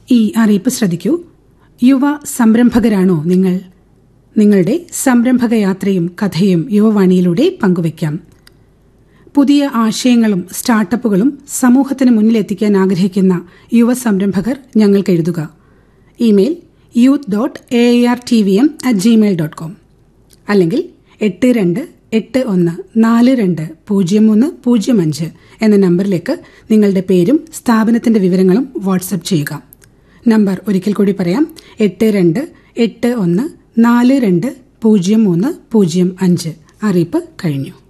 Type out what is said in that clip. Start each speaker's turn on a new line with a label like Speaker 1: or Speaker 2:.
Speaker 1: ഈ അറിയിപ്പ് ശ്രദ്ധിക്കൂ യുവ സംരംഭകരാണോ നിങ്ങൾ നിങ്ങളുടെ സംരംഭക യാത്രയും കഥയും യുവവാണിയിലൂടെ പങ്കുവയ്ക്കാം പുതിയ ആശയങ്ങളും സ്റ്റാർട്ടപ്പുകളും സമൂഹത്തിന് മുന്നിലെത്തിക്കാൻ ആഗ്രഹിക്കുന്ന യുവ സംരംഭകർ ഞങ്ങൾക്ക് എഴുതുക email youth dot A R T V M at gmail dot com അല്ലെങ്കിൽ എട്ട് രണ്ട് എട്ട് ഒന്ന് നാല് രണ്ട് പൂജ്യം മൂന്ന് പൂജ്യം അഞ്ച് എന്ന നമ്പറിലേക്ക് നിങ്ങളുടെ പേരും സ്ഥാപനത്തിന്റെ വിവരങ്ങളും വാട്സപ്പ് ചെയ്യുക നമ്പർ ഒരിക്കൽ കൂടി പറയാം എട്ട് രണ്ട് എട്ട് ഒന്ന് നാല് രണ്ട് പൂജ്യം മൂന്ന് പൂജ്യം അഞ്ച് അറിയിപ്പ് കഴിഞ്ഞു